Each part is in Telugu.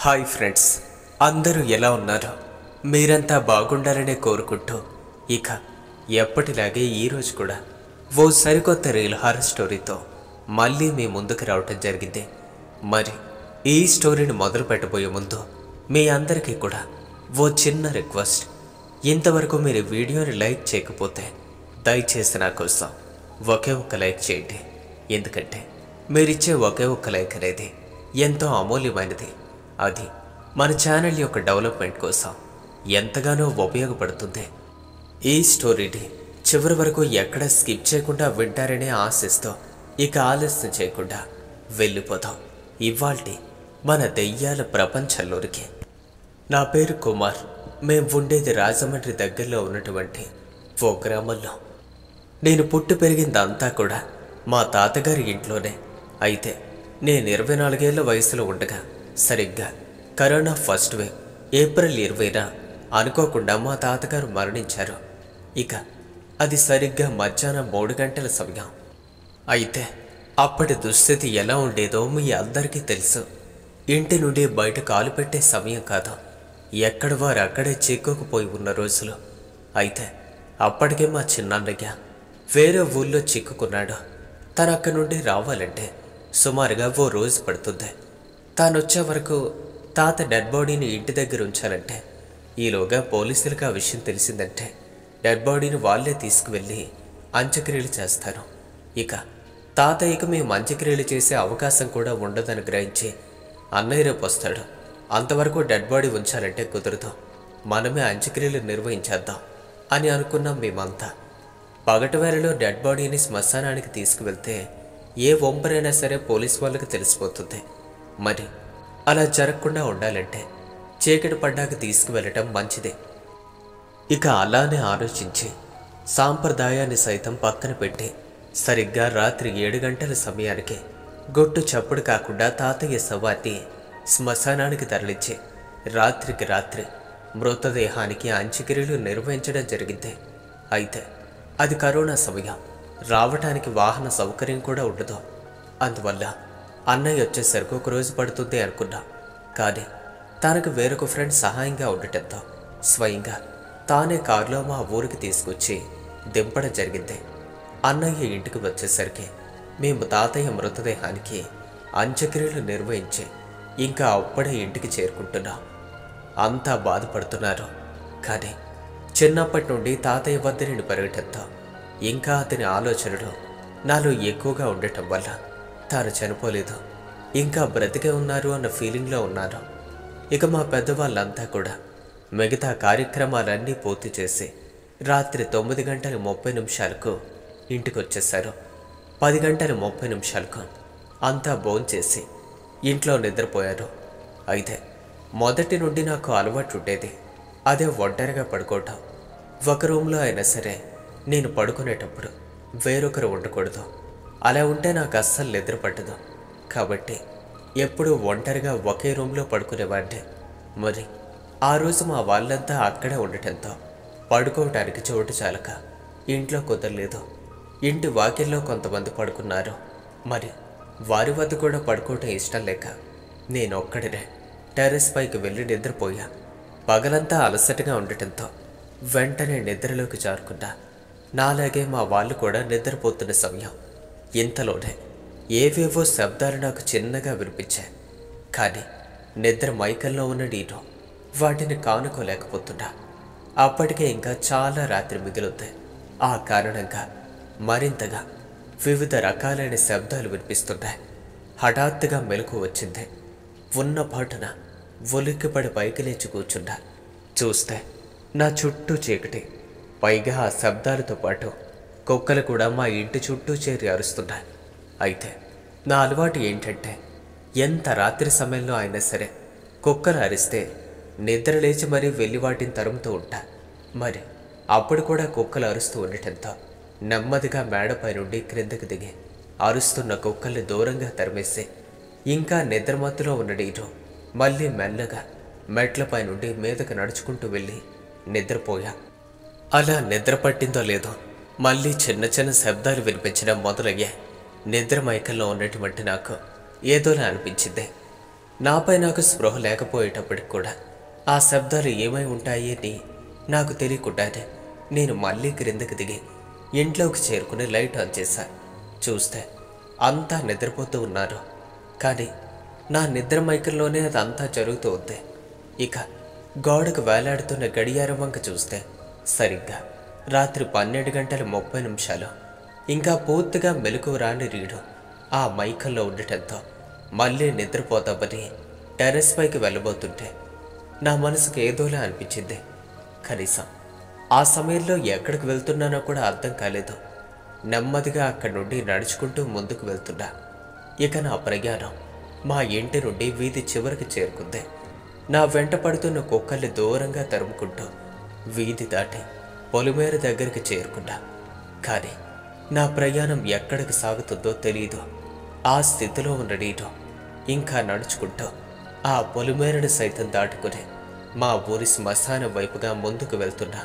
హాయ్ ఫ్రెండ్స్ అందరూ ఎలా ఉన్నారు మీరంతా బాగుండాలనే కోరుకుంటూ ఇక ఎప్పటిలాగే ఈరోజు కూడా ఓ సరికొత్త రీల్ హారర్ స్టోరీతో మళ్ళీ మీ ముందుకు రావటం జరిగింది మరి ఈ స్టోరీని మొదలు పెట్టబోయే ముందు మీ అందరికీ కూడా ఓ చిన్న రిక్వెస్ట్ ఇంతవరకు మీరు ఈ వీడియోని లైక్ చేయకపోతే దయచేసి నా కోసం ఒకే ఒక్క లైక్ చేయండి ఎందుకంటే మీరిచ్చే ఒకే ఒక్క లైక్ అనేది ఎంతో అమూల్యమైనది అది మన ఛానల్ యొక్క డెవలప్మెంట్ కోసం ఎంతగానో ఉపయోగపడుతుంది ఈ స్టోరీని చివరి వరకు ఎక్కడ స్కిప్ చేయకుండా వింటారనే ఆశిస్తూ ఇక ఆలస్యం చేయకుండా వెళ్ళిపోదాం ఇవాల్టి మన దెయ్యాల ప్రపంచంలోనికి నా పేరు కుమార్ మేం ఉండేది రాజమండ్రి దగ్గరలో ఉన్నటువంటి ఓ గ్రామంలో నేను పుట్టి పెరిగిందంతా కూడా మా తాతగారి ఇంట్లోనే అయితే నేను ఇరవై నాలుగేళ్ల వయసులో ఉండగా సరిగ్గా కరోనా ఫస్ట్ వేవ్ ఏప్రిల్ ఇరవైన అనుకోకుండా మా తాతగారు మరణించారు ఇక అది సరిగ్గా మధ్యాహ్నం మూడు గంటల సమయం అయితే అప్పటి దుస్థితి ఎలా ఉండేదో మీ అందరికీ తెలుసు ఇంటి నుండి బయట కాలు పెట్టే సమయం కాదు ఎక్కడ వారు అక్కడే చిక్కుకుపోయి ఉన్న రోజులు అయితే అప్పటికే మా చిన్నన్నయ్య వేరే ఊళ్ళో చిక్కుకున్నాడు తను అక్కడి నుండి రావాలంటే సుమారుగా ఓ రోజు పడుతుంది తాను వచ్చే వరకు తాత డెడ్ బాడీని ఇంటి దగ్గర ఉంచాలంటే ఈలోగా పోలీసులకు ఆ విషయం తెలిసిందంటే డెడ్ బాడీని వాళ్ళే తీసుకువెళ్ళి అంత్యక్రియలు చేస్తారు ఇక తాతయ్యకు మేము అంత్యక్రియలు చేసే అవకాశం కూడా ఉండదని గ్రహించి అన్నయ్య రేపు వస్తాడు అంతవరకు డెడ్ బాడీ ఉంచాలంటే కుదరదు మనమే అంత్యక్రియలు నిర్వహించేద్దాం అని అనుకున్నాం మేమంతా పగటి వేళలో డెడ్ బాడీని శ్మశానానికి తీసుకువెళ్తే ఏ వంపరైనా సరే పోలీస్ వాళ్ళకి తెలిసిపోతుంది మరి అలా జరగకుండా ఉండాలంటే చీకటి పడ్డాక తీసుకువెళ్ళటం మంచిదే ఇక అలానే ఆలోచించి సాంప్రదాయాన్ని సైతం పక్కన పెట్టి సరిగ్గా రాత్రి ఏడు గంటల సమయానికి గొట్టు చప్పుడు కాకుండా తాతయ్య శవాన్ని శ్మశానానికి తరలించి రాత్రికి రాత్రి మృతదేహానికి అంత్యక్రియలు నిర్వహించడం జరిగింది అయితే అది కరోనా సమయం రావటానికి వాహన సౌకర్యం కూడా ఉండదు అందువల్ల అన్నయ్య వచ్చేసరికి ఒక రోజు పడుతుంది అనుకున్నా కానీ తనకు వేరొక ఫ్రెండ్ సహాయంగా ఉండటంతో స్వయంగా తానే కారులో మా ఊరికి తీసుకొచ్చి దింపడం జరిగింది అన్నయ్య ఇంటికి వచ్చేసరికి మేము తాతయ్య మృతదేహానికి అంత్యక్రియలు నిర్వహించి ఇంకా అప్పుడే ఇంటికి చేరుకుంటున్నాం అంతా బాధపడుతున్నారు కానీ చిన్నప్పటి నుండి తాతయ్య వద్ద నేను పెరగటంతో ఇంకా అతని ఆలోచనలు నాలో ఎక్కువగా ఉండటం వల్ల తాను చనిపోలేదు ఇంకా బ్రతికే ఉన్నారు అన్న ఫీలింగ్లో ఉన్నాను ఇక మా పెద్దవాళ్ళంతా కూడా మిగతా కార్యక్రమాలన్నీ పూర్తి చేసి రాత్రి తొమ్మిది గంటల ముప్పై నిమిషాలకు ఇంటికి వచ్చేశారు పది గంటల ముప్పై నిమిషాలకు అంతా భోంచేసి ఇంట్లో నిద్రపోయారు అయితే మొదటి నుండి నాకు అలవాటు ఉండేది అదే ఒంటరిగా పడుకోవటం ఒక రూమ్లో అయినా సరే నేను పడుకునేటప్పుడు వేరొకరు ఉండకూడదు అలా ఉంటే నాకు అస్సలు నిద్ర పట్టదు కాబట్టి ఎప్పుడూ ఒంటరిగా ఒకే రూమ్లో పడుకునేవాడిని మరి ఆ రోజు మా వాళ్ళంతా అక్కడే ఉండటంతో పడుకోవటానికి చోటు చాలక ఇంట్లో కుదరలేదు ఇంటి వాకిల్లో కొంతమంది పడుకున్నారు మరి వారి వద్ద కూడా పడుకోవటం ఇష్టం లేక నేను ఒక్కడినే టెర్రస్ పైకి వెళ్ళి నిద్రపోయా పగలంతా అలసటగా ఉండటంతో వెంటనే నిద్రలోకి జారుకున్నా నాలాగే మా వాళ్ళు కూడా నిద్రపోతున్న సమయం ఇంతలోనే ఏవేవో శబ్దాలు నాకు చిన్నగా వినిపించాయి కానీ నిద్ర మైకల్లో ఉన్న నేను వాటిని కానుకోలేకపోతున్నా అప్పటికే ఇంకా చాలా రాత్రి మిగిలింది ఆ కారణంగా మరింతగా వివిధ రకాలైన శబ్దాలు వినిపిస్తున్నాయి హఠాత్తుగా మెలకు వచ్చింది ఉన్న పాటున ఉలిక్కిపడి పైకి లేచి కూర్చున్నా చూస్తే నా చుట్టూ చీకటి పైగా ఆ శబ్దాలతో పాటు కుక్కలు కూడా మా ఇంటి చుట్టూ చేరి అరుస్తున్నాయి అయితే నా అలవాటు ఏంటంటే ఎంత రాత్రి సమయంలో అయినా సరే కుక్కలు అరిస్తే నిద్ర లేచి మరీ వెళ్ళి వాటిని తరుముతూ ఉంటా మరి అప్పుడు కూడా కుక్కలు అరుస్తూ ఉండటంతో నెమ్మదిగా మేడపై నుండి క్రిందకి దిగి అరుస్తున్న కుక్కల్ని దూరంగా తరిమేసి ఇంకా నిద్రమత్తులో ఉన్న నేను మళ్ళీ మెల్లగా మెట్లపై నుండి మీదకు నడుచుకుంటూ వెళ్ళి నిద్రపోయా అలా నిద్ర పట్టిందో లేదో మళ్ళీ చిన్న చిన్న శబ్దాలు వినిపించడం మొదలయ్యాయి నిద్ర మైకంలో ఉన్నటువంటి నాకు ఏదోలా అనిపించింది నాపై నాకు స్పృహ లేకపోయేటప్పటికి కూడా ఆ శబ్దాలు ఏమై ఉంటాయి అని నాకు తెలియకుండానే నేను మళ్ళీ క్రిందకి దిగి ఇంట్లోకి చేరుకుని లైట్ ఆన్ చేశా చూస్తే అంతా నిద్రపోతూ ఉన్నారు కానీ నా నిద్ర మైకంలోనే అదంతా జరుగుతూ ఉంది ఇక గోడకు వేలాడుతున్న గడియారం వంక చూస్తే సరిగ్గా రాత్రి పన్నెండు గంటల ముప్పై నిమిషాలు ఇంకా పూర్తిగా మెలకు రాని రీడు ఆ మైకంలో ఉండటంతో మళ్ళీ నిద్రపోతామని టెర్రస్ పైకి వెళ్ళబోతుంటే నా మనసుకు ఏదోలా అనిపించింది కనీసం ఆ సమయంలో ఎక్కడికి వెళ్తున్నానో కూడా అర్థం కాలేదు నెమ్మదిగా అక్కడి నుండి నడుచుకుంటూ ముందుకు వెళ్తున్నా ఇక నా ప్రయాణం మా ఇంటి నుండి వీధి చివరికి చేరుకుంది నా వెంట పడుతున్న కుక్కల్ని దూరంగా తరుముకుంటూ వీధి దాటి పొలిమేర దగ్గరికి చేరుకున్నా కానీ నా ప్రయాణం ఎక్కడికి సాగుతుందో తెలియదు ఆ స్థితిలో ఉన్న నేను ఇంకా నడుచుకుంటూ ఆ పొలిమేరను సైతం దాటుకుని మా ఊరి శ్మశానం వైపుగా ముందుకు వెళ్తున్నా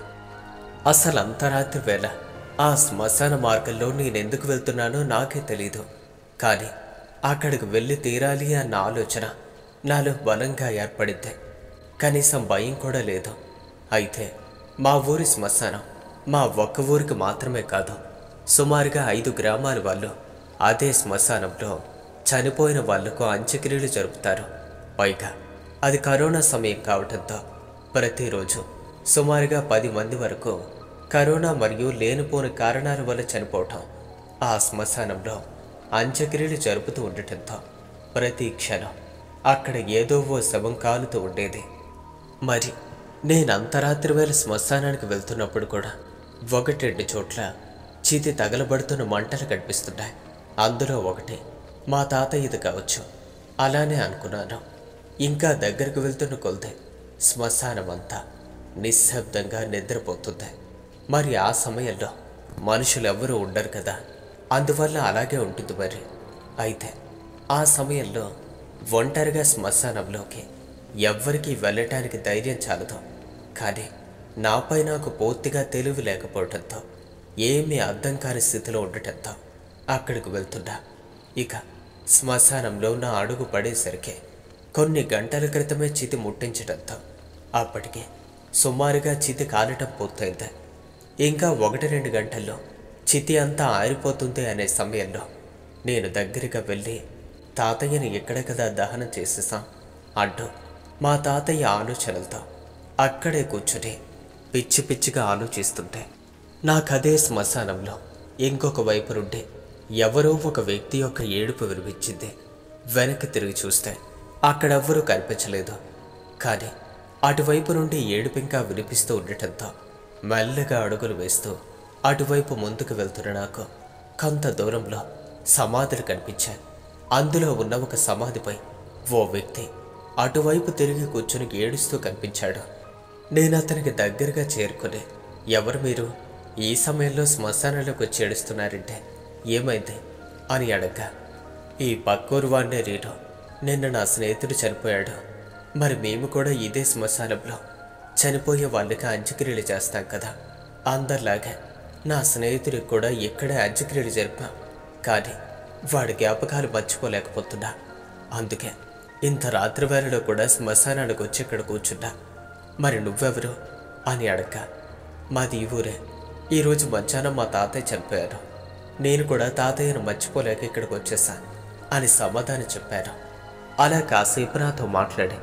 అసలు అంతరాత్రి వేళ ఆ శ్మశాన మార్గంలో నేనెందుకు వెళ్తున్నానో నాకే తెలీదు కానీ అక్కడికి వెళ్ళి తీరాలి అన్న ఆలోచన నాలో బలంగా ఏర్పడింది కనీసం భయం కూడా లేదు అయితే మా ఊరి శ్మశానం మా ఒక్క ఊరికి మాత్రమే కాదు సుమారుగా ఐదు గ్రామాల వాళ్ళు అదే శ్మశానంలో చనిపోయిన వాళ్లకు అంత్యక్రియలు జరుపుతారు పైగా అది కరోనా సమయం కావడంతో ప్రతిరోజు సుమారుగా పది మంది వరకు కరోనా మరియు లేనిపోని కారణాల వల్ల చనిపోవటం ఆ శ్మశానంలో అంత్యక్రియలు జరుపుతూ ఉండటంతో ప్రతి క్షణం అక్కడ ఏదో ఓ శవం కాలుతూ ఉండేది మరి నేను అంతరాత్రి వేళ శ్మశానానికి వెళ్తున్నప్పుడు కూడా ఒకటి రెండు చోట్ల చితి తగలబడుతున్న మంటలు కనిపిస్తున్నాయి అందులో ఒకటి మా తాతయ్యది కావచ్చు అలానే అనుకున్నాను ఇంకా దగ్గరకు వెళ్తున్న కొలది శ్మశానం అంతా నిశ్శబ్దంగా నిద్రపోతుంది మరి ఆ సమయంలో మనుషులు ఎవరూ ఉండరు కదా అందువల్ల అలాగే ఉంటుంది మరి అయితే ఆ సమయంలో ఒంటరిగా శ్మశానంలోకి ఎవ్వరికీ వెళ్ళటానికి ధైర్యం చాలదు కానీ నాపై నాకు పూర్తిగా తెలివి లేకపోవడంతో ఏమీ అర్థం కాని స్థితిలో ఉండటంతో అక్కడికి వెళ్తున్నా ఇక శ్మశానంలో నా అడుగు పడేసరికి కొన్ని గంటల క్రితమే చితి ముట్టించడంతో అప్పటికే సుమారుగా చితి కాలటం పూర్తయింది ఇంకా ఒకటి రెండు గంటల్లో చితి అంతా ఆరిపోతుంది అనే సమయంలో నేను దగ్గరగా వెళ్ళి తాతయ్యని ఎక్కడ కదా దహనం చేసేసాం అంటూ మా తాతయ్య ఆలోచనలతో అక్కడే కూర్చుని పిచ్చి పిచ్చిగా ఆలోచిస్తుంటే నాకదే శ్మశానంలో ఇంకొక వైపు నుండి ఎవరో ఒక వ్యక్తి యొక్క ఏడుపు వినిపించింది వెనక్కి తిరిగి చూస్తే అక్కడెవ్వరూ కనిపించలేదు కానీ అటువైపు నుండి ఏడుపు ఇంకా వినిపిస్తూ ఉండటంతో మెల్లగా అడుగులు వేస్తూ అటువైపు ముందుకు వెళ్తున్న నాకు కొంత దూరంలో సమాధులు కనిపించాయి అందులో ఉన్న ఒక సమాధిపై ఓ వ్యక్తి అటువైపు తిరిగి కూర్చుని ఏడుస్తూ కనిపించాడు నేను అతనికి దగ్గరగా చేరుకుని ఎవరు మీరు ఈ సమయంలో శ్మశానంలోకి వచ్చి ఏడుస్తున్నారంటే ఏమైంది అని అడగ్గా ఈ పక్కూరు వాడినే రీడు నిన్న నా స్నేహితుడు చనిపోయాడు మరి మేము కూడా ఇదే శ్మశానంలో చనిపోయే వాళ్ళకి అంత్యక్రియలు చేస్తాం కదా అందరిలాగే నా స్నేహితుడికి కూడా ఇక్కడే అంత్యక్రియలు జరిపాం కానీ వాడి జ్ఞాపకాలు మర్చిపోలేకపోతున్నా అందుకే ఇంత రాత్రి వేళలో కూడా శ్మశానానికి వచ్చి ఇక్కడ కూర్చున్నా మరి నువ్వెవరు అని అడగ మాది ఈ ఊరే ఈరోజు మధ్యాహ్నం మా తాతయ్య చనిపోయారు నేను కూడా తాతయ్యను మర్చిపోలేక ఇక్కడికి వచ్చేసా అని సమాధానం చెప్పాను అలా కాసేపు నాతో మాట్లాడి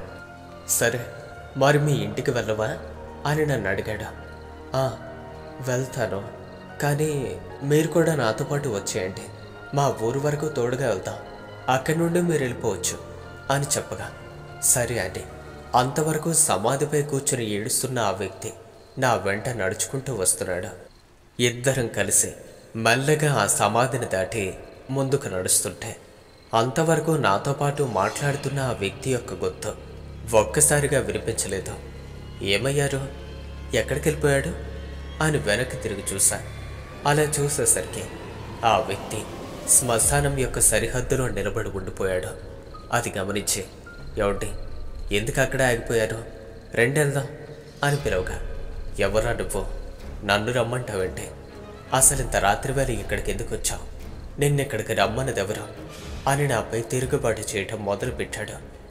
సరే మరి మీ ఇంటికి వెళ్ళవా అని నన్ను అడిగాడు "ఆ, వెళ్తాను కానీ మీరు కూడా నాతో పాటు వచ్చేయండి మా ఊరు వరకు తోడుగా వెళ్తాం అక్కడి నుండి మీరు వెళ్ళిపోవచ్చు అని చెప్పగా సరే అండి అంతవరకు సమాధిపై కూర్చుని ఏడుస్తున్న ఆ వ్యక్తి నా వెంట నడుచుకుంటూ వస్తున్నాడు ఇద్దరం కలిసి మెల్లగా ఆ సమాధిని దాటి ముందుకు నడుస్తుంటే అంతవరకు నాతో పాటు మాట్లాడుతున్న ఆ వ్యక్తి యొక్క గొంతు ఒక్కసారిగా వినిపించలేదు ఏమయ్యారు ఎక్కడికి వెళ్ళిపోయాడు అని వెనక్కి తిరిగి చూశా అలా చూసేసరికి ఆ వ్యక్తి శ్మశానం యొక్క సరిహద్దులో నిలబడి ఉండిపోయాడు అది గమనించి ఏమండి ఎందుకు అక్కడ ఆగిపోయారు రెండెళ్దాం అని పిలవగా ఎవరా నువ్వు నన్ను రమ్మంటావేంటి అసలు ఇంత రాత్రి వేళ ఇక్కడికి ఎందుకు వచ్చావు నిన్నిక్కడికి రమ్మన్నదెవరు అని నాపై తిరుగుబాటు చేయటం మొదలుపెట్టాడు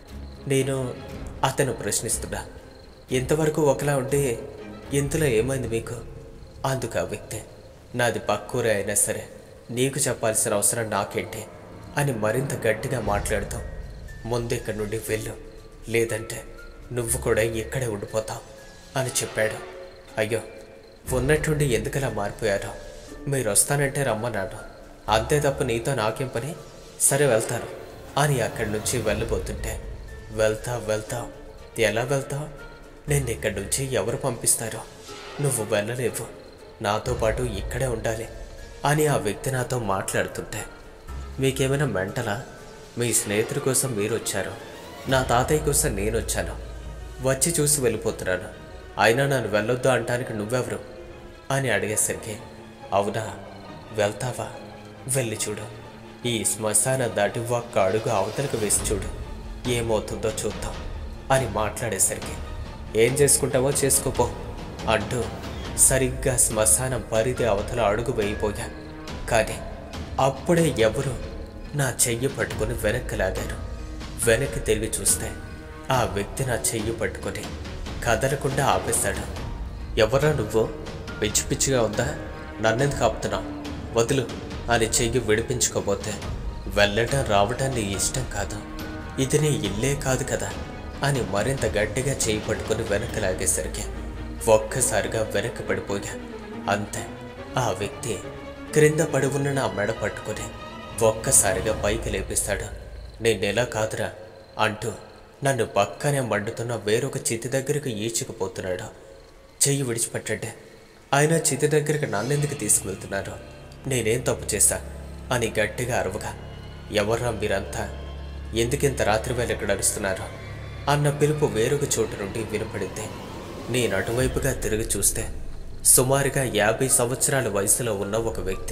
నేను అతను ప్రశ్నిస్తున్నా ఇంతవరకు ఒకలా ఉంటే ఇంతలో ఏమైంది మీకు అందుకు ఆ వ్యక్తి నాది పక్కూరే అయినా సరే నీకు చెప్పాల్సిన అవసరం నాకేంటి అని మరింత గట్టిగా మాట్లాడుతూ ముందు ఇక్కడి నుండి వెళ్ళు లేదంటే నువ్వు కూడా ఇక్కడే ఉండిపోతావు అని చెప్పాడు అయ్యో ఉన్నట్టుండి ఎందుకలా మారిపోయారో మీరు వస్తానంటే రమ్మన్నాడు అంతే తప్ప నీతో నాకేం పని సరే వెళ్తాను అని అక్కడి నుంచి వెళ్ళబోతుంటే వెళ్తా వెళ్తావు ఎలా వెళ్తావు నేను ఇక్కడి నుంచి ఎవరు పంపిస్తారో నువ్వు వెళ్ళలేవు నాతో పాటు ఇక్కడే ఉండాలి అని ఆ వ్యక్తి నాతో మాట్లాడుతుంటే మీకేమైనా మెంటలా మీ స్నేహితుడి కోసం మీరు వచ్చారు నా తాతయ్య కోసం నేను వచ్చాను వచ్చి చూసి వెళ్ళిపోతున్నాను అయినా నన్ను వెళ్ళొద్దు అంటానికి నువ్వెవరు అని అడిగేసరికి అవునా వెళ్తావా వెళ్ళి చూడు ఈ శ్మశాన దాటి ఒక్క అడుగు అవతలకు వేసి చూడు ఏమవుతుందో చూద్దాం అని మాట్లాడేసరికి ఏం చేసుకుంటావో చేసుకోపో అంటూ సరిగ్గా శ్మశానం పరిధి అవతల అడుగు వేయిపోయా కానీ అప్పుడే ఎవరు నా చెయ్యి పట్టుకొని వెనక్కి లాగారు వెనక్కి తిరిగి చూస్తే ఆ వ్యక్తి నా చెయ్యి పట్టుకొని కదలకుండా ఆపేశాడు ఎవరా నువ్వు పిచ్చి పిచ్చిగా ఉందా నన్నెందుకు ఆపుతున్నావు వదులు అని చెయ్యి విడిపించుకోబోతే వెళ్ళటం రావటం నీ ఇష్టం కాదు ఇది నీ ఇల్లే కాదు కదా అని మరింత గట్టిగా చేయి పట్టుకుని వెనక్కి లాగేసరికి ఒక్కసారిగా వెనక్కి పడిపోయా అంతే ఆ వ్యక్తి క్రింద పడి ఉన్న నా మెడ పట్టుకుని ఒక్కసారిగా పైకి లేపిస్తాడు నేనెలా కాదురా అంటూ నన్ను పక్కనే మండుతున్న వేరొక చితి దగ్గరకు ఈచుకుపోతున్నాడు చెయ్యి విడిచిపెట్టండి ఆయన చితి దగ్గరికి నన్నెందుకు తీసుకువెళ్తున్నారు నేనేం తప్పు చేశా అని గట్టిగా అరవగా ఎవర్రా మీరంతా ఎందుకింత రాత్రి వేళ ఇక్కడ అరుస్తున్నారు అన్న పిలుపు వేరొక చోటు నుండి వినపడింది నేను అటువైపుగా తిరిగి చూస్తే సుమారుగా యాభై సంవత్సరాల వయసులో ఉన్న ఒక వ్యక్తి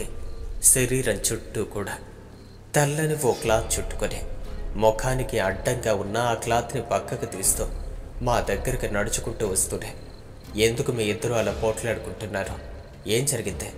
శరీరం చుట్టూ కూడా తెల్లని ఓ క్లాత్ చుట్టుకొని ముఖానికి అడ్డంగా ఉన్న ఆ క్లాత్ని పక్కకు తీస్తూ మా దగ్గరికి నడుచుకుంటూ వస్తూనే ఎందుకు మీ ఇద్దరు అలా పోట్లాడుకుంటున్నారు ఏం జరిగింది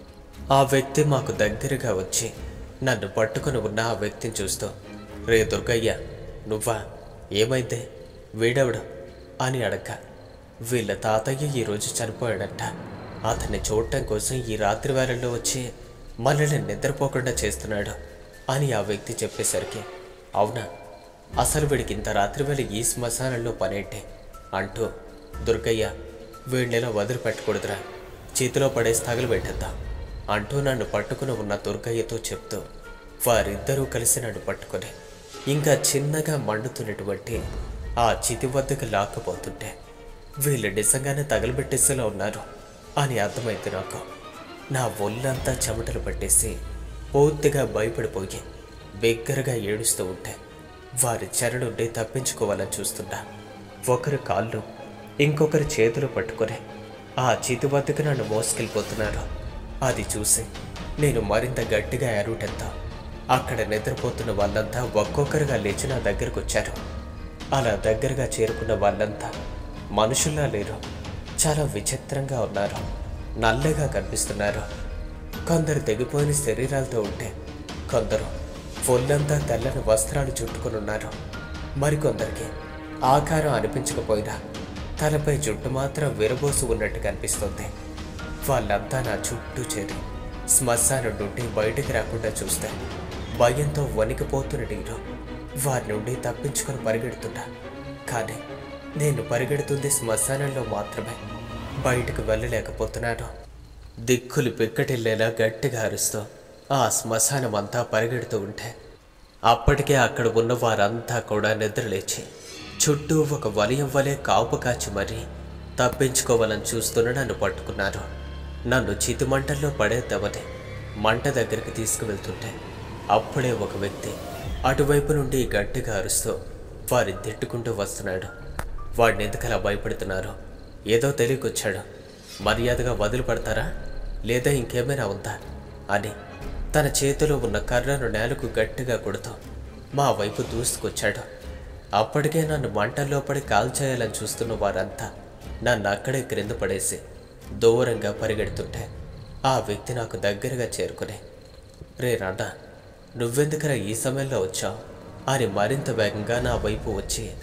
ఆ వ్యక్తి మాకు దగ్గరగా వచ్చి నన్ను పట్టుకొని ఉన్న ఆ వ్యక్తిని చూస్తూ రే దుర్గయ్య నువ్వా ఏమైంది వీడెవడు అని అడగ వీళ్ళ తాతయ్య ఈరోజు చనిపోయాడంట అతన్ని చూడటం కోసం ఈ రాత్రి వేళల్లో వచ్చి మనల్ని నిద్రపోకుండా చేస్తున్నాడు అని ఆ వ్యక్తి చెప్పేసరికి అవునా అసలు వీడికి ఇంత రాత్రి వేళ ఈ శ్మశానంలో పనేంటి అంటూ దుర్గయ్య వీడినిలా వదిలిపెట్టకూడదురా చేతిలో పడేసి తగలబెట్టేద్దాం అంటూ నన్ను పట్టుకుని ఉన్న దుర్గయ్యతో చెప్తూ వారిద్దరూ కలిసి నన్ను పట్టుకొని ఇంకా చిన్నగా మండుతున్నటువంటి ఆ చితి వద్దకు లాక్కపోతుంటే వీళ్ళు నిజంగానే తగలబెట్టేసేలా ఉన్నారు అని అర్థమైంది నాకు నా ఒళ్ళంతా చెమటలు పట్టేసి పూర్తిగా భయపడిపోయి బిగ్గరగా ఏడుస్తూ ఉంటే వారి చెర నుండి తప్పించుకోవాలని చూస్తున్నా ఒకరు కాళ్ళు ఇంకొకరి చేతులు పట్టుకొని ఆ చితి వద్దకు నన్ను మోసుకెళ్ళిపోతున్నారు అది చూసి నేను మరింత గట్టిగా ఎరుటెత్తా అక్కడ నిద్రపోతున్న వాళ్ళంతా ఒక్కొక్కరుగా లేచి నా దగ్గరకు వచ్చారు అలా దగ్గరగా చేరుకున్న వాళ్ళంతా మనుషుల్లా లేరు చాలా విచిత్రంగా ఉన్నారు నల్లగా కనిపిస్తున్నారు కొందరు తెగిపోయిన శరీరాలతో ఉంటే కొందరు ఒళ్ళంతా తెల్లని వస్త్రాలు చుట్టుకొని ఉన్నారు మరికొందరికి ఆకారం అనిపించకపోయినా తలపై జుట్టు మాత్రం విరబోసి ఉన్నట్టు కనిపిస్తుంది వాళ్ళంతా నా చుట్టూ చేరి శ్మశానం నుండి బయటికి రాకుండా చూస్తే భయంతో వణికిపోతున్న నేను వారి నుండి తప్పించుకొని పరిగెడుతున్నా కానీ నేను పరిగెడుతుంది శ్మశానంలో మాత్రమే బయటకు వెళ్ళలేకపోతున్నాను దిక్కులు పిక్కటిల్లేలా గట్టిగా అరుస్తూ ఆ శ్మశానం అంతా పరిగెడుతూ ఉంటే అప్పటికే అక్కడ ఉన్న వారంతా కూడా నిద్రలేచి చుట్టూ ఒక వలయం వలె కాపు కాచి మరీ తప్పించుకోవాలని చూస్తున్న నన్ను పట్టుకున్నారు నన్ను చితి మంటల్లో పడేద్దామని మంట దగ్గరికి తీసుకువెళ్తుంటే అప్పుడే ఒక వ్యక్తి అటువైపు నుండి గట్టిగా అరుస్తూ వారి తిట్టుకుంటూ వస్తున్నాడు వాడిని ఎందుకలా భయపడుతున్నారు ఏదో తెలియకొచ్చాడు మర్యాదగా వదిలిపడతారా లేదా ఇంకేమైనా ఉందా అని తన చేతిలో ఉన్న కర్రను నేలకు గట్టిగా కొడుతూ మా వైపు దూసుకొచ్చాడు అప్పటికే నన్ను మంటల్లో పడి కాల్చేయాలని చూస్తున్న వారంతా నన్ను అక్కడే క్రింద పడేసి దూరంగా పరిగెడుతుంటే ఆ వ్యక్తి నాకు దగ్గరగా చేరుకుని రే రాండా నువ్వెందుకురా ఈ సమయంలో వచ్చావు అని మరింత వేగంగా నా వైపు వచ్చి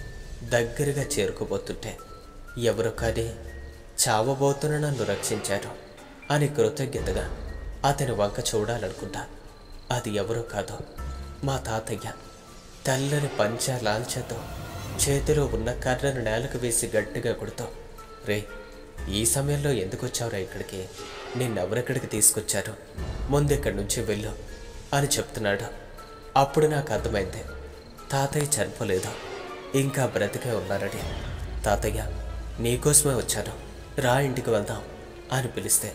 దగ్గరగా చేరుకోబోతుంటే ఎవరో కానీ చావబోతున్న నన్ను రక్షించారు అని కృతజ్ఞతగా అతని వంక చూడాలనుకుంటా అది ఎవరో కాదు మా తాతయ్య తెల్లని పంచ లాంఛతో చేతిలో ఉన్న కర్రను నేలకు వేసి గట్టిగా కొడుతూ రే ఈ సమయంలో ఎందుకు వచ్చావురా ఇక్కడికి నిన్నెవరెక్కడికి తీసుకొచ్చారు ముందెక్కడి నుంచి వెళ్ళు అని చెప్తున్నాడు అప్పుడు నాకు అర్థమైంది తాతయ్య చనిపోలేదు ఇంకా బ్రతికే ఉన్నారని తాతయ్య నీకోసమే వచ్చాను రా ఇంటికి వెళ్దాం అని పిలిస్తే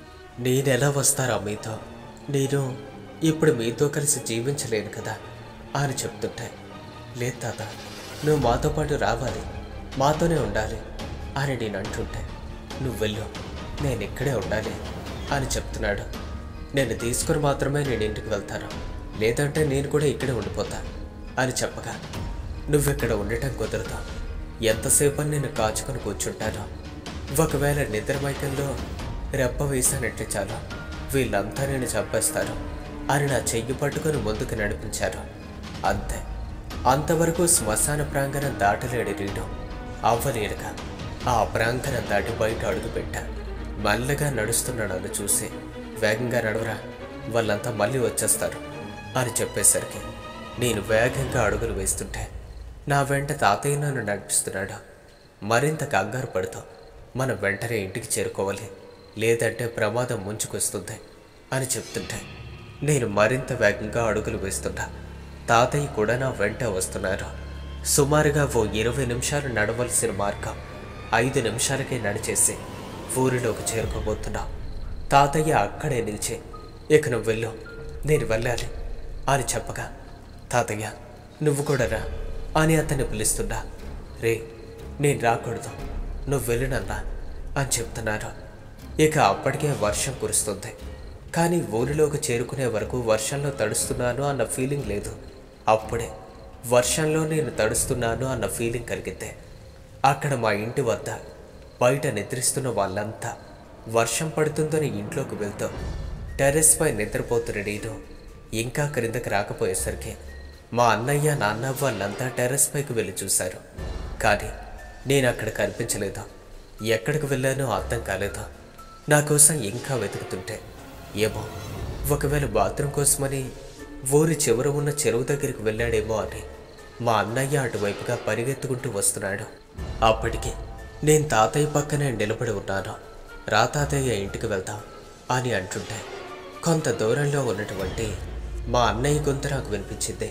నేనెలా వస్తారా మీతో నేను ఇప్పుడు మీతో కలిసి జీవించలేను కదా అని చెప్తుంటే లేదు తాత నువ్వు మాతో పాటు రావాలి మాతోనే ఉండాలి అని నేను అంటుంటే నువ్వు వెళ్ళు నేను ఇక్కడే ఉండాలి అని చెప్తున్నాడు నేను తీసుకుని మాత్రమే నేను ఇంటికి వెళ్తాను లేదంటే నేను కూడా ఇక్కడే ఉండిపోతా అని చెప్పగా నువ్విక్కడ ఉండటం కుదరదు ఎంతసేపు అని నేను కాచుకొని కూర్చుంటాను ఒకవేళ నిద్రమైకంలో రెప్ప వేసానంటే చాలు వీళ్ళంతా నేను చంపేస్తారు అని నా చెయ్యి పట్టుకొని ముందుకు నడిపించారు అంతే అంతవరకు శ్మశాన ప్రాంగణం దాటలేడు రీడు అవ్వలేడుగా ఆ ప్రాంగణం దాటి బయట అడుగుపెట్టా మెల్లగా నడుస్తున్న నన్ను చూసి వేగంగా నడవరా వాళ్ళంతా మళ్ళీ వచ్చేస్తారు అని చెప్పేసరికి నేను వేగంగా అడుగులు వేస్తుంటే నా వెంట తాతయ్య నన్ను నడిపిస్తున్నాడు మరింత కంగారు పడుతూ మనం వెంటనే ఇంటికి చేరుకోవాలి లేదంటే ప్రమాదం ముంచుకొస్తుంది అని చెప్తుంటే నేను మరింత వేగంగా అడుగులు వేస్తున్నా తాతయ్య కూడా నా వెంట వస్తున్నారు సుమారుగా ఓ ఇరవై నిమిషాలు నడవలసిన మార్గం ఐదు నిమిషాలకే నడిచేసి ఊరిలోకి చేరుకోబోతున్నా తాతయ్య అక్కడే నిలిచి ఇక నువ్వు వెళ్ళు నేను వెళ్ళాలి అని చెప్పగా తాతయ్య నువ్వు కూడా రా అని అతన్ని పిలుస్తున్నా రే నేను రాకూడదు నువ్వు వెళ్ళినన్నా అని చెప్తున్నారు ఇక అప్పటికే వర్షం కురుస్తుంది కానీ ఊరిలోకి చేరుకునే వరకు వర్షంలో తడుస్తున్నాను అన్న ఫీలింగ్ లేదు అప్పుడే వర్షంలో నేను తడుస్తున్నాను అన్న ఫీలింగ్ కలిగితే అక్కడ మా ఇంటి వద్ద బయట నిద్రిస్తున్న వాళ్ళంతా వర్షం పడుతుందని ఇంట్లోకి వెళ్తూ టెర్రస్ పై నిద్రపోతున్న నేను ఇంకా క్రిందకి రాకపోయేసరికి మా అన్నయ్య నాన్న వాళ్ళంతా టెర్రస్ పైకి వెళ్ళి చూశారు కానీ నేను అక్కడ కనిపించలేదు ఎక్కడికి వెళ్ళానో అర్థం కాలేదు నా కోసం ఇంకా వెతుకుతుంటే ఏమో ఒకవేళ బాత్రూమ్ కోసమని ఊరి చివర ఉన్న చెరువు దగ్గరికి వెళ్ళాడేమో అని మా అన్నయ్య అటువైపుగా పరిగెత్తుకుంటూ వస్తున్నాడు అప్పటికి నేను తాతయ్య పక్కనే నిలబడి ఉన్నాను రా తాతయ్య ఇంటికి వెళ్దాం అని అంటుంటే కొంత దూరంలో ఉన్నటువంటి మా అన్నయ్య గొంతు నాకు వినిపించింది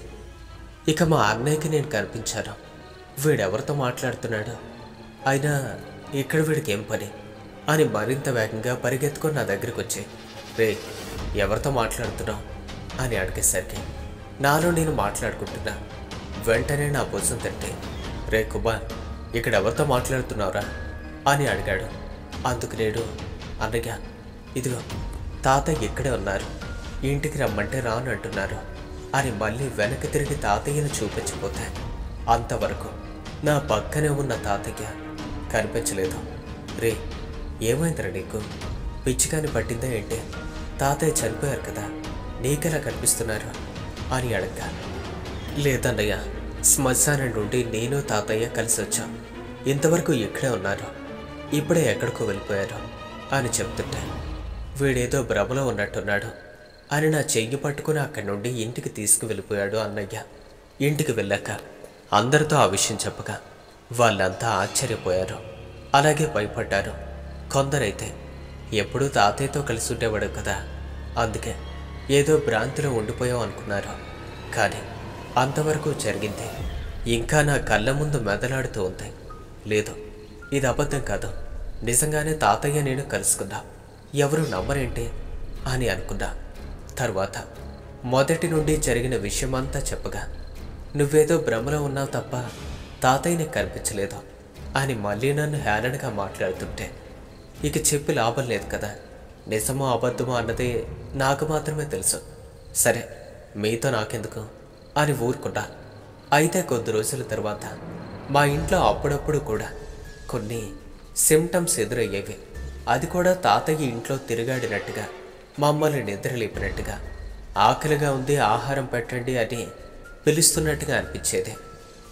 ఇక మా అన్నయ్యకి నేను కనిపించాను వీడెవరితో మాట్లాడుతున్నాడు అయినా ఇక్కడ వీడికి ఏం పని అని మరింత వేగంగా పరిగెత్తుకొని నా దగ్గరికి వచ్చి రే ఎవరితో మాట్లాడుతున్నావు అని అడిగేసరికి నాలో నేను మాట్లాడుకుంటున్నా వెంటనే నా భుజం తట్టి రే కుమార్ ఇక్కడ ఎవరితో మాట్లాడుతున్నావురా అని అడిగాడు అందుకు నేడు అన్నయ్య ఇదిగో తాతయ్య ఇక్కడే ఉన్నారు ఇంటికి రమ్మంటే రాను అంటున్నారు అని మళ్ళీ వెనక్కి తిరిగి తాతయ్యను చూపించబోతే అంతవరకు నా పక్కనే ఉన్న తాతయ్య కనిపించలేదు రే ఏమైందిరా నీకు పిచ్చికాని పట్టిందా ఏంటి తాతయ్య చనిపోయారు కదా నీకెలా కనిపిస్తున్నారు అని అడగ్గా లేదన్నయ్య శ్మశానం నుండి నేను తాతయ్య కలిసి వచ్చాం ఇంతవరకు ఇక్కడే ఉన్నారు ఇప్పుడే ఎక్కడికో వెళ్ళిపోయారు అని చెప్తుంటే వీడేదో భ్రమలో ఉన్నట్టున్నాడు అని నా చెయ్యి పట్టుకుని అక్కడి నుండి ఇంటికి తీసుకువెళ్ళిపోయాడు అన్నయ్య ఇంటికి వెళ్ళాక అందరితో ఆ విషయం చెప్పగా వాళ్ళంతా ఆశ్చర్యపోయారు అలాగే భయపడ్డారు కొందరైతే ఎప్పుడూ తాతయ్యతో కలిసి ఉండేవాడు కదా అందుకే ఏదో భ్రాంతిలో ఉండిపోయాం అనుకున్నారు కానీ అంతవరకు జరిగింది ఇంకా నా కళ్ళ ముందు మెదలాడుతూ ఉంది లేదు ఇది అబద్ధం కాదు నిజంగానే తాతయ్య నేను కలుసుకున్నా ఎవరు నమ్మరేంటి అని అనుకున్నా తర్వాత మొదటి నుండి జరిగిన విషయమంతా చెప్పగా నువ్వేదో భ్రమలో ఉన్నావు తప్ప తాతయ్యని కనిపించలేదు అని మళ్ళీ నన్ను హేళనగా మాట్లాడుతుంటే ఇక చెప్పి లాభం లేదు కదా నిజమో అబద్ధమో అన్నది నాకు మాత్రమే తెలుసు సరే మీతో నాకెందుకు అని ఊరుకున్నా అయితే కొద్ది రోజుల తర్వాత మా ఇంట్లో అప్పుడప్పుడు కూడా కొన్ని సిమ్టమ్స్ ఎదురయ్యేవి అది కూడా తాతయ్య ఇంట్లో తిరిగాడినట్టుగా మమ్మల్ని నిద్రలేపినట్టుగా ఆకలిగా ఉంది ఆహారం పెట్టండి అని పిలుస్తున్నట్టుగా అనిపించేది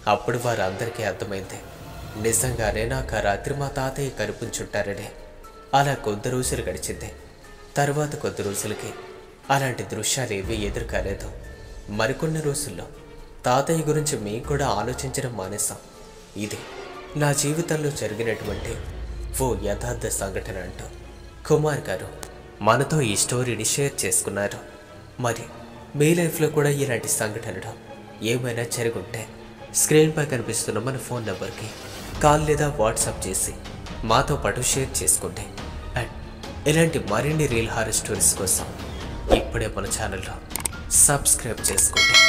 అప్పుడు వారందరికీ అర్థమైంది నిజంగానే నాకు ఆ రాత్రి మా తాతయ్య కనిపించుంటారని అలా కొద్ది రోజులు గడిచింది తర్వాత కొద్ది రోజులకి అలాంటి దృశ్యాలు ఏవీ ఎదురు కాలేదు మరికొన్ని రోజుల్లో తాతయ్య గురించి మేము కూడా ఆలోచించడం మానేశాం ఇది నా జీవితంలో జరిగినటువంటి ఓ యథార్థ సంఘటన అంటూ కుమార్ గారు మనతో ఈ స్టోరీని షేర్ చేసుకున్నారు మరి మీ లైఫ్లో కూడా ఇలాంటి సంఘటనలు ఏమైనా జరుగుంటే స్క్రీన్పై కనిపిస్తున్న మన ఫోన్ నెంబర్కి కాల్ లేదా వాట్సాప్ చేసి మాతో పాటు షేర్ చేసుకోండి అండ్ ఇలాంటి మరిన్ని రీల్ హారర్ స్టోరీస్ కోసం ఇప్పుడే మన ఛానల్లో సబ్స్క్రైబ్ చేసుకోండి